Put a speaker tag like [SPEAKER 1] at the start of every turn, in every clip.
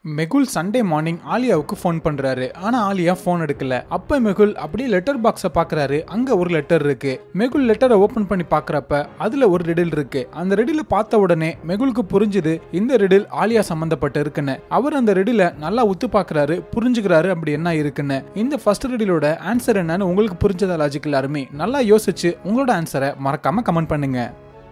[SPEAKER 1] Mehul Sunday morning ஆலியாவுக்கு phone பண்றாரு ஆனா ஆலியா ஃபோன் எடுக்கல அப்ப மெகுல் அப்படியே லெட்டர் பாக்ஸ பாக்குறாரு அங்க ஒரு லெட்டர் இருக்கு மெகுல் லெட்டரை ஓபன் பண்ணி பாக்குறப்ப அதுல ஒரு ரெடில் இருக்கு அந்த ரெடில பார்த்த உடனே மெகுலுக்கு புரிஞ்சுது இந்த ரெடில் ஆலியா சம்பந்தப்பட்டு இருக்குன்னு அவர் அந்த ரெடில நல்லா உத்து பாக்குறாரு புரிஞ்சுக்கிறாரு அப்படி என்ன இருக்குன்னு இந்த ஃபர்ஸ்ட் ரெடிலோட ஆன்சர் என்னன்னு உங்களுக்கு புரிஞ்சதா லாஜிக் எல்லாருமே நல்லா யோசிச்சு உங்களோட ஆன்சரை மறக்காம கமெண்ட் பண்ணுங்க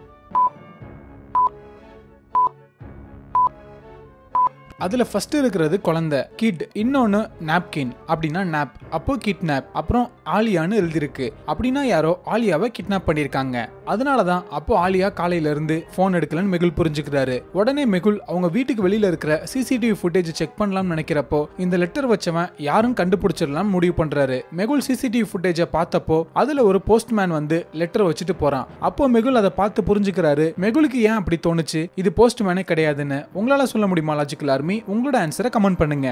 [SPEAKER 1] அதுல ஃபர்ஸ்ட் இருக்கிறது குழந்தை கிட் இன்னொன்னு நாப்கின் அப்படின்னா நாப் அப்போ கிட்னாப் அப்புறம் ஆலியான்னு எழுதிருக்கு அப்படின்னா யாரோ ஆலியாவை கிட்னாப் பண்ணியிருக்காங்க அதனால தான் அப்போ ஆலியா காலையில இருந்து ஃபோன் எடுக்கலன்னு மெகுல் புரிஞ்சுக்கிறாரு உடனே மெகுல் அவங்க வீட்டுக்கு வெளியில இருக்கிற சிசிடிவி ஃபுட்டேஜ் செக் பண்ணலாம்னு நினைக்கிறப்போ இந்த லெட்டர் வச்சவன் யாரும் கண்டுபிடிச்சிடலாம் முடிவு பண்றாரு மெகுல் சிசிடிவி ஃபுட்டேஜை பார்த்தப்போ அதுல ஒரு போஸ்ட்மேன் வந்து லெட்டர் வச்சுட்டு போறான் அப்போ மெகுல் அதை பார்த்து புரிஞ்சுக்கிறாரு மெகுலுக்கு ஏன் அப்படி தோணுச்சு இது போஸ்ட்மேனே கிடையாதுன்னு உங்களால சொல்ல முடியுமா லாஜிக்கல் ஆர்மி உங்களோட ஆன்சரை கமெண்ட் பண்ணுங்க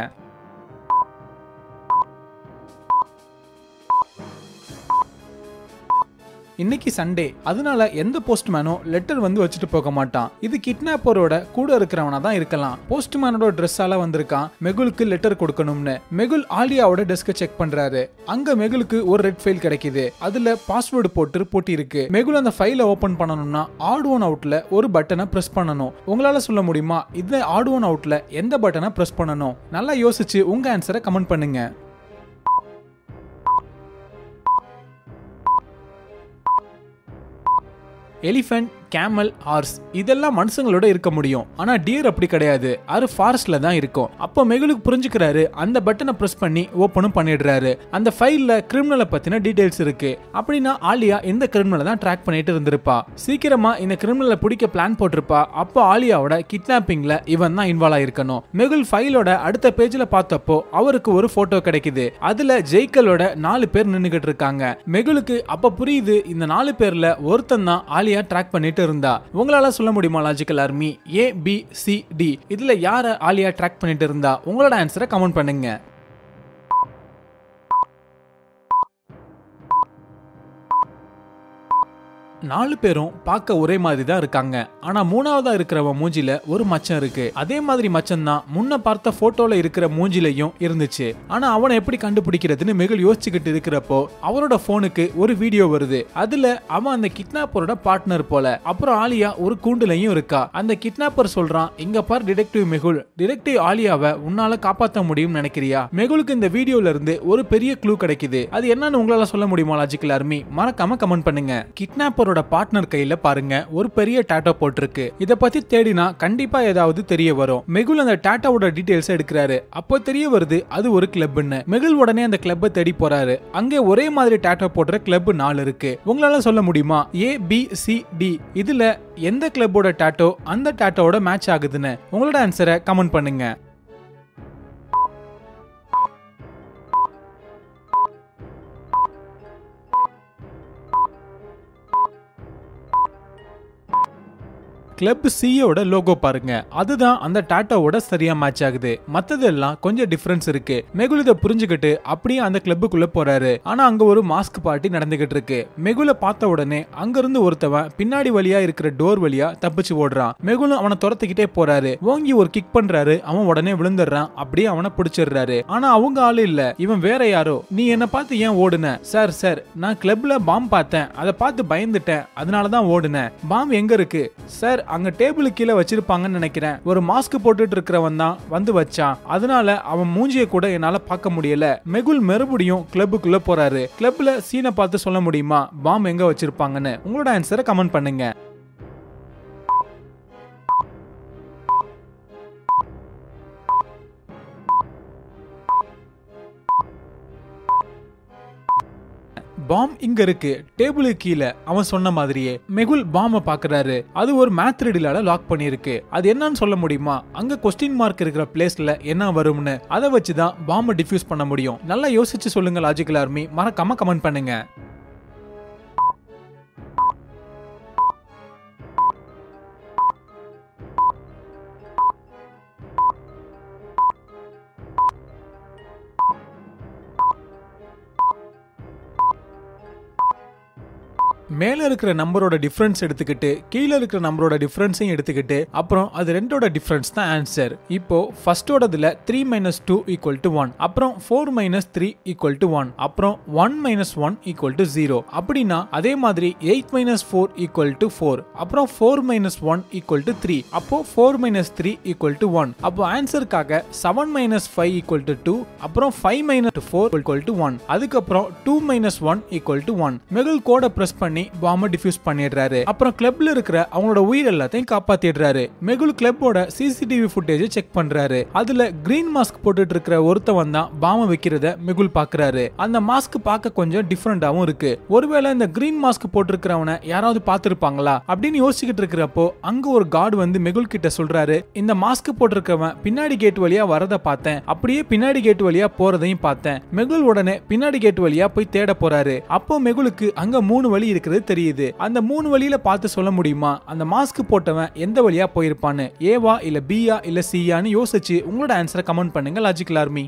[SPEAKER 1] இன்னைக்கு சண்டே அதனால எந்த போஸ்ட்மேனும் லெட்டர் வந்து வச்சுட்டு போக மாட்டான் இது கிட்னாப்பரோட கூட இருக்கிறவனா தான் இருக்கலாம் போஸ்ட்மேனோட ட்ரெஸ்ஸால வந்திருக்கான் மெகுலுக்கு லெட்டர் கொடுக்கணும்னு மெகுல் ஆலியாவோட டெஸ்கை செக் பண்றாரு அங்க மெகுலுக்கு ஒரு ரெட் ஃபைல் கிடைக்குது அதுல பாஸ்வேர்டு போட்டு போட்டி இருக்கு மெகுல் அந்த ஃபைலை ஓபன் பண்ணணும்னா ஆட் ஒன் அவுட்ல ஒரு பட்டனை பிரஸ் பண்ணணும் உங்களால சொல்ல முடியுமா இந்த ஆட் ஒன் அவுட்ல எந்த பட்டனை பிரஸ் பண்ணணும் நல்லா யோசிச்சு உங்க ஆன்சரை கமெண்ட் பண்ணுங்க எலிஃபென்ட் கேமல் ஹார்ஸ் இதெல்லாம் மனுஷங்களோட இருக்க முடியும் ஆனா டியர் அப்படி கிடையாது அது ஃபாரஸ்ட்ல தான் இருக்கும் அப்போ மெகுலுக்கு புரிஞ்சுக்கிறாரு அந்த பட்டனை பிரஸ் பண்ணி ஓப்பனும் பண்ணிடுறாரு அந்த ஃபைல்ல கிரிமினலை பத்தின டீடைல்ஸ் இருக்கு அப்படின்னா ஆலியா இந்த கிரிமினலை தான் ட்ராக் பண்ணிட்டு இருந்திருப்பா சீக்கிரமா இந்த கிரிமினலை பிடிக்க பிளான் போட்டிருப்பா அப்போ ஆலியாவோட கிட்னாப்பிங்ல இவன் தான் இன்வால்வ் ஆயிருக்கணும் மெகுல் ஃபைலோட அடுத்த பேஜ்ல பார்த்தப்போ அவருக்கு ஒரு போட்டோ கிடைக்குது அதுல ஜெய்கலோட நாலு பேர் நின்னுகிட்டு இருக்காங்க மெகுலுக்கு அப்ப புரியுது இந்த நாலு பேர்ல ஒருத்தன் தான் ஆலியா ட்ராக் பண்ணிட்டு இருந்தா உங்களால சொல்ல முடியுமா logical army A B C D இதுல யார ஆலியா ட்ராக் பண்ணிட்டு இருந்தா உங்களோட ஆன்சரை கமெண்ட் பண்ணுங்க நாலு பேரும் பார்க்க ஒரே மாதிரி தான் இருக்காங்க ஆனா மூணாவதா இருக்கிறவன் மூஞ்சில ஒரு மச்சம் இருக்கு அதே மாதிரி மச்சம் தான் முன்ன பார்த்த போட்டோல இருக்கிற மூஞ்சிலையும் இருந்துச்சு ஆனா அவனை எப்படி கண்டுபிடிக்கிறதுன்னு மெகுல் யோசிச்சுக்கிட்டு இருக்கிறப்போ அவரோட போனுக்கு ஒரு வீடியோ வருது அதுல அவன் அந்த கிட்னாப்பரோட பார்ட்னர் போல அப்புறம் ஆலியா ஒரு கூண்டுலையும் இருக்கா அந்த கிட்னாப்பர் சொல்றான் இங்க பார் டிடெக்டிவ் மெகுல் டிடெக்டிவ் ஆலியாவை உன்னால காப்பாத்த முடியும்னு நினைக்கிறியா மெகுலுக்கு இந்த வீடியோல இருந்து ஒரு பெரிய க்ளூ கிடைக்குது அது என்னன்னு உங்களால சொல்ல முடியுமா லாஜிக்கல் ஆர்மி மறக்காம கமெண்ட் பண்ணுங்க கிட்னாப்பர் அவரோட பார்ட்னர் கையில பாருங்க ஒரு பெரிய டாட்டோ போட்டிருக்கு இத பத்தி தேடினா கண்டிப்பா ஏதாவது தெரிய வரும் மெகுல் அந்த டாட்டாவோட டீடைல்ஸ் எடுக்கிறாரு அப்போ தெரிய வருது அது ஒரு கிளப்னு மெகுல் உடனே அந்த கிளப்பை தேடி போறாரு அங்கே ஒரே மாதிரி டாட்டோ போடுற கிளப் நாலு இருக்கு உங்களால சொல்ல முடியுமா ஏ பி சி டி இதுல எந்த கிளப்போட டாட்டோ அந்த டாட்டோவோட மேட்ச் ஆகுதுன்னு உங்களோட ஆன்சரை கமெண்ட் பண்ணுங்க கிளப் சியோட லோகோ பாருங்க அதுதான் அந்த டாட்டாவோட சரியா மேட்ச் ஆகுது மத்தது எல்லாம் கொஞ்சம் டிஃபரன்ஸ் இருக்கு மெகுல் இதை புரிஞ்சுக்கிட்டு அப்படியே அந்த கிளப்புக்குள்ள போறாரு ஆனா அங்க ஒரு மாஸ்க் பார்ட்டி நடந்துகிட்டு இருக்கு மெகுல பார்த்த உடனே அங்க இருந்து ஒருத்தவன் பின்னாடி வழியா இருக்கிற டோர் வழியா தப்பிச்சு ஓடுறான் மெகுலும் அவனை துரத்துக்கிட்டே போறாரு ஓங்கி ஒரு கிக் பண்றாரு அவன் உடனே விழுந்துடுறான் அப்படியே அவனை பிடிச்சிடுறாரு ஆனா அவங்க ஆளு இல்ல இவன் வேற யாரோ நீ என்ன பார்த்து ஏன் ஓடுன சார் சார் நான் கிளப்ல பாம் பார்த்தேன் அதை பார்த்து பயந்துட்டேன் அதனாலதான் ஓடுனேன் பாம் எங்க இருக்கு சார் அங்க டேபிள் கீழே வச்சிருப்பாங்கன்னு நினைக்கிறேன் ஒரு மாஸ்க் போட்டுட்டு இருக்கிறவன் தான் வந்து வச்சான் அதனால அவன் மூஞ்சிய கூட என்னால பார்க்க முடியல மெகுல் மறுபடியும் கிளப்புக்குள்ள போறாரு கிளப்ல சீனை பார்த்து சொல்ல முடியுமா பாம் எங்க வச்சிருப்பாங்கன்னு உங்களோட ஆன்சரை கமெண்ட் பண்ணுங்க பாம் இங்க இருக்கு டேபிளுக்கு கீழே அவன் சொன்ன மாதிரியே மெகுல் பாம்ப பாக்குறாரு அது ஒரு மேத் ரெடிலால லாக் பண்ணிருக்கு அது என்னன்னு சொல்ல முடியுமா அங்க கொஸ்டின் மார்க் இருக்கிற பிளேஸ்ல என்ன வரும்னு அதை வச்சுதான் பாம்ப டிஃப்யூஸ் பண்ண முடியும் நல்லா யோசிச்சு சொல்லுங்க லாஜிக்கல் ஆர்மி மறக்காம கமெண்ட் பண்ணுங்க மேல இருக்கிற நம்பரோட டிஃபரன்ஸ் எடுத்துக்கிட்டு கீழே இருக்கிற நம்பரோட டிஃபரன்ஸையும் எடுத்துக்கிட்டு அப்புறம் அது ரெண்டோட டிஃபரன்ஸ் தான் ஆன்சர் இப்போ ஃபர்ஸ்டோடதுல three minus two equal to one அப்புறம் four minus three equal to one அப்புறம் one minus one equal to zero அப்படின்னா அதே மாதிரி eight minus four equal to four அப்புறம் four minus one equal to three அப்போ four minus three equal to one அப்போ ஆன்சருக்காக seven minus five equal to two அப்புறம் five minus four equal to one அதுக்கப்புறம் two minus one equal to one Mehul கோடை press பண்ணி பாம்பை diffuse பண்ணிடுறாரு அப்புறம் கிளப்ல இருக்கிற அவங்களோட உயிர் எல்லாத்தையும் காப்பாத்திடுறாரு மெகுல் கிளப்போட சிசிடிவி ஃபுட்டேஜ் செக் பண்றாரு அதுல கிரீன் மாஸ்க் போட்டுட்டு இருக்கிற ஒருத்தவன் தான் பாம்பை வைக்கிறத மெகுல் பாக்குறாரு அந்த மாஸ்க் பார்க்க கொஞ்சம் டிஃப்ரெண்டாவும் இருக்கு ஒருவேளை இந்த கிரீன் மாஸ்க் போட்டிருக்கிறவனை யாராவது பார்த்திருப்பாங்களா அப்படின்னு யோசிச்சுக்கிட்டு இருக்கிறப்போ அங்க ஒரு கார்டு வந்து மெகுல் கிட்ட சொல்றாரு இந்த மாஸ்க் போட்டிருக்கவன் பின்னாடி கேட் வழியா வரத பார்த்தேன் அப்படியே பின்னாடி கேட் வழியா போறதையும் பார்த்தேன் மெகுல் உடனே பின்னாடி கேட் வழியா போய் தேட போறாரு அப்போ மெகுலுக்கு அங்க மூணு வழி இருக்கிறது தெரியுது அந்த மூணு வழியில பார்த்து சொல்ல முடியுமா அந்த மாஸ்க் போட்டவன் எந்த வழியா போயிருப்பான்னு ஏவா இல்ல பியா இல்ல சியான்னு யோசிச்சு உங்களோட ஆன்சரை கமெண்ட் பண்ணுங்க லாஜிக்கல் ஆர்மி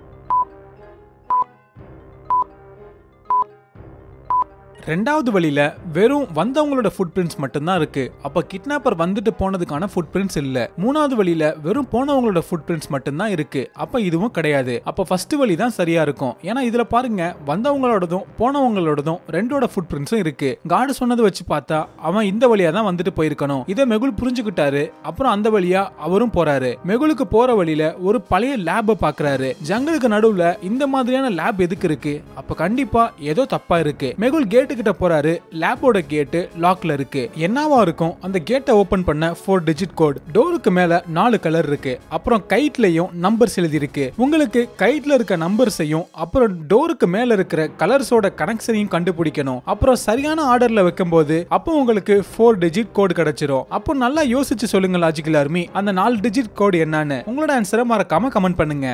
[SPEAKER 1] ரெண்டாவது வழியில வெறும் வந்தவங்களோட ஃபுட் பிரிண்ட்ஸ் மட்டும்தான் இருக்கு அப்ப கிட்னாப்பர் வந்துட்டு போனதுக்கான ஃபுட் பிரிண்ட்ஸ் இல்ல மூணாவது வழியில வெறும் போனவங்களோட ஃபுட் பிரிண்ட்ஸ் மட்டும்தான் இருக்கு அப்ப இதுவும் கிடையாது அப்ப ஃபர்ஸ்ட் வழி தான் சரியா இருக்கும் ஏன்னா இதுல பாருங்க வந்தவங்களோடதும் போனவங்களோடதும் ரெண்டோட ஃபுட் பிரிண்ட்ஸும் இருக்கு காடு சொன்னதை வச்சு பார்த்தா அவன் இந்த வழியா தான் வந்துட்டு போயிருக்கணும் இதை மெகுல் புரிஞ்சுக்கிட்டாரு அப்புறம் அந்த வழியா அவரும் போறாரு மெகுலுக்கு போற வழியில ஒரு பழைய லேப பாக்குறாரு ஜங்கலுக்கு நடுவுல இந்த மாதிரியான லேப் எதுக்கு இருக்கு அப்ப கண்டிப்பா ஏதோ தப்பா இருக்கு மெகுல் கேட்டு கிட்ட போறாரு லேபோட கேட்டு லாக்ல இருக்கு என்னவா இருக்கும் அந்த கேட்டை ஓபன் பண்ண ஃபோர் டிஜிட் கோட் டோருக்கு மேல நாலு கலர் இருக்கு அப்புறம் கைட்லயும் நம்பர்ஸ் எழுதி இருக்கு உங்களுக்கு கைட்ல இருக்க நம்பர்ஸையும் அப்புறம் டோருக்கு மேல இருக்கிற கலர்ஸோட கனெக்ஷனையும் கண்டுபிடிக்கணும் அப்புறம் சரியான ஆர்டர்ல வைக்கும்போது அப்போ உங்களுக்கு ஃபோர் டிஜிட் கோடு கிடைச்சிரும் அப்போ நல்லா யோசிச்சு சொல்லுங்க லாஜிக்கல் ஆர்மி அந்த நாலு டிஜிட் கோடு என்னன்னு உங்களோட ஆன்சரை மறக்காம கமெண்ட் பண்ணுங்க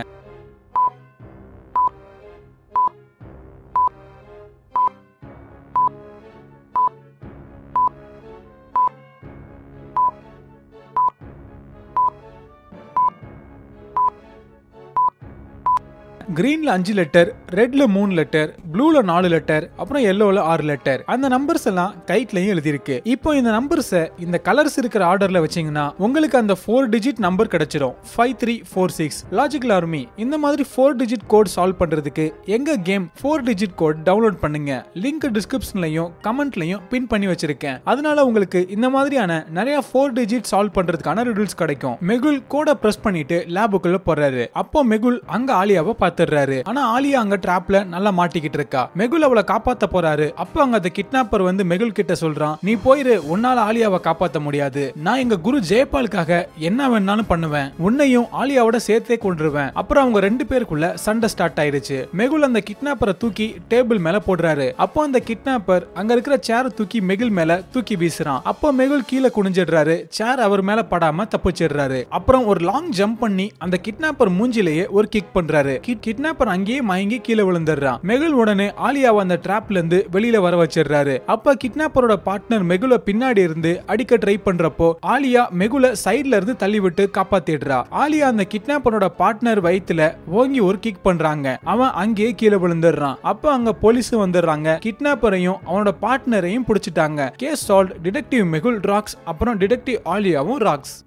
[SPEAKER 1] கிரீன்ல அஞ்சு லெட்டர் ரெட்ல மூணு லெட்டர் ப்ளூல நாலு லெட்டர் அப்புறம் எல்லோல ஆறு லெட்டர் அந்த நம்பர்ஸ் எல்லாம் கைட்லயும் எழுதியிருக்கு இப்போ இந்த நம்பர்ஸை இந்த கலர்ஸ் இருக்கிற ஆர்டர்ல வச்சீங்கன்னா உங்களுக்கு அந்த ஃபோர் டிஜிட் நம்பர் கிடைச்சிரும் five three four six logical army இந்த மாதிரி ஃபோர் டிஜிட் கோட் சால்வ் பண்றதுக்கு எங்க game four digit code download பண்ணுங்க லிங்க் டிஸ்கிரிப்ஷன்லையும் கமெண்ட்லையும் பின் பண்ணி வச்சிருக்கேன் அதனால உங்களுக்கு இந்த மாதிரியான நிறைய ஃபோர் டிஜிட் சால்வ் பண்றதுக்கான ரிடல்ஸ் கிடைக்கும் மெகுல் கோட பிரஸ் பண்ணிட்டு லேபுக்குள்ள போறாரு அப்போ மெகுல் அங்க ஆலியாவை பார்த்துடுறாரு ஆனா ஆலியா அங்க டிராப்ல நல்லா மாட்டிக்கிட்டு இருக்கா மெகுல் அவளை காப்பாத்த போறாரு அப்போ அங்க அந்த கிட்னாப்பர் வந்து மெகுல் கிட்ட சொல்றான் நீ போயிரு உன்னால ஆலியாவை காப்பாத்த முடியாது நான் எங்க குரு ஜெயபாலுக்காக என்ன வேணாலும் பண்ணுவேன் உன்னையும் ஆலியாவோட சேர்த்தே கொண்டுருவேன் அப்புறம் அவங்க ரெண்டு பேருக்குள்ள சண்டை ஸ்டார்ட் ஆயிருச்சு மெகுல் அந்த கிட்னாப்பரை தூக்கி டேபிள் மேல போடுறாரு அப்போ அந்த கிட்னாப்பர் அங்க இருக்கிற சேரை தூக்கி மெகுல் மேல தூக்கி வீசுறான் அப்போ மெகுல் கீழே குனிஞ்சிடுறாரு சேர் அவர் மேல படாம தப்பிச்சிடுறாரு அப்புறம் ஒரு லாங் ஜம்ப் பண்ணி அந்த கிட்னாப்பர் மூஞ்சிலேயே ஒரு கிக் பண்றாரு கிட்னாப்பர் அங்கேயே மயங்கி கீழே விழுந்துடுறான் மெகுல் உடனே ஆலியாவை அந்த டிராப்ல இருந்து வெளியில வர வச்சிடுறாரு அப்ப கிட்னாப்பரோட பார்ட்னர் மெகுல பின்னாடி இருந்து அடிக்க ட்ரை பண்றப்போ ஆலியா மெகுல சைடுல இருந்து தள்ளி விட்டு காப்பாத்திடுறா ஆலியா அந்த கிட்னாப்பரோட பார்ட்னர் வயித்துல ஓங்கி ஒரு கிக் பண்றாங்க அவன் அங்கேயே கீழே விழுந்துடுறான் அப்ப அங்க போலீஸ் வந்துடுறாங்க கிட்னாப்பரையும் அவனோட பார்ட்னரையும் பிடிச்சிட்டாங்க case solve detective Mehul rocks அப்புறம் டிடெக்டிவ் ஆலியாவும் ராக்ஸ்